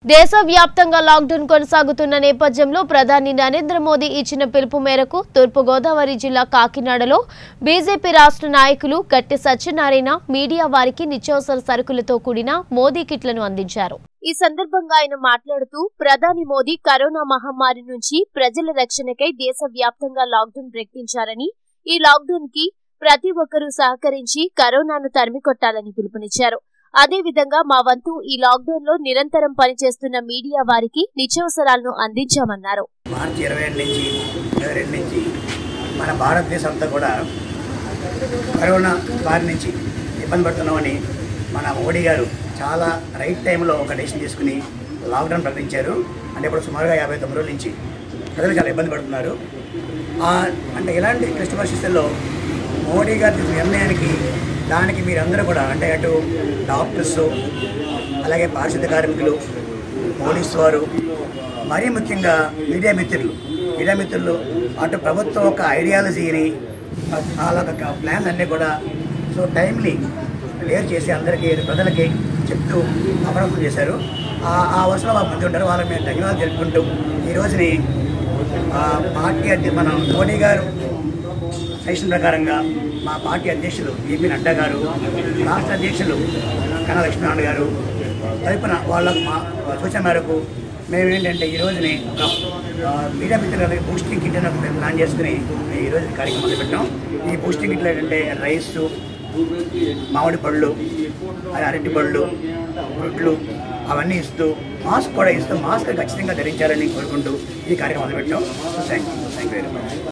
దేశవ్యాప్తంగా లాక్డౌన్ కొనసాగుతున్న నేపథ్యంలో ప్రధాని నరేంద్ర మోదీ ఇచ్చిన పిలుపు మేరకు తూర్పుగోదావరి జిల్లా కాకినాడలో బీజేపీ రాష్ట్ర నాయకులు గట్టి సత్యనారాయణ మీడియా వారికి నిత్యావసర సరుకులతో కూడిన మోదీ కిట్లను అందించారు ఈ సందర్భంగా ఆయన మాట్లాడుతూ ప్రధాని మోదీ కరోనా మహమ్మారి నుంచి ప్రజల రక్షణకై దేశవ్యాప్తంగా లాక్డౌన్ ప్రకటించారని ఈ లాక్డౌన్ కి ప్రతి ఒక్కరూ సహకరించి కరోనాను తరిమికొట్టాలని పిలుపునిచ్చారు అదేవిధంగా మా వంతు ఈ లాక్డౌన్ లో నిరంతరం పనిచేస్తున్న మీడియా వారికి నిత్యావసరాలను అందించామన్నారు మార్చి ఇరవై ఏడు నుంచి ఇరవై రెండు నుంచి మన భారతదేశం అంతా కూడా కరోనా బారి నుంచి ఇబ్బంది పడుతున్నామని మన మోడీ గారు చాలా రైట్ టైంలో ఒక డెసిషన్ తీసుకుని లాక్డౌన్ ప్రకటించారు అంటే ఇప్పుడు సుమారుగా యాభై తొమ్మిది రోజుల నుంచి ప్రజలు చాలా ఇబ్బంది పడుతున్నారు ఆ, అంటే ఇలాంటి క్లిష్ట పరిస్థితుల్లో మోడీ గారి తీసుకున్న నిర్ణయానికి దానికి మీరందరూ కూడా అంటే అటు డాక్టర్స్ అలాగే పారిశుద్ధ కార్మికులు పోలీసు వారు మరీ ముఖ్యంగా మీడియా మిత్రులు మీడియా మిత్రులు అటు ప్రభుత్వం ఒక ఐడియాలజీని వాళ్ళ యొక్క ప్లాన్స్ అన్నీ కూడా సో టైమ్లీ క్లియర్ చేసి అందరికీ ప్రజలకి చెప్తూ అప్రమత్తం చేశారు ఆ- ఆ వర్షంలో వాళ్ళు ముందు ఉంటారు వాళ్ళకి మేము ధన్యవాదాలు తెలుపుకుంటూ ఈ రోజుని ఆ, పార్టీ అధ్య మన మోడీ గారు సజెషన్ ప్రకారంగా మా పార్టీ అధ్యక్షులు ఏపీ నడ్డా గారు రాష్ట్ర అధ్యక్షులు కన్నా లక్ష్మీనారాయణ గారు తరపున వాళ్ళ మా సూచన మేరకు మేము ఏంటంటే ఈ రోజుని ఒక, ఆ, మీడియా మిత్రులకి బూస్టింగ్ కిట్ అని ఒకటి ప్లాన్ చేసుకుని ఈ రోజు కార్యక్రమం మొదలుపెట్టాం ఈ బూస్టింగ్ కిట్లు ఏంటంటే రైస్ మామిడి పళ్ళు అది అరటి పళ్ళు రొట్లు అవన్నీ ఇస్తూ మాస్క్ కూడా ఇస్తూ మాస్క్ ఖచ్చితంగా ధరించాలని కోరుకుంటూ ఈ కార్యక్రమం మొదలుపెట్టాం thank you thank you very much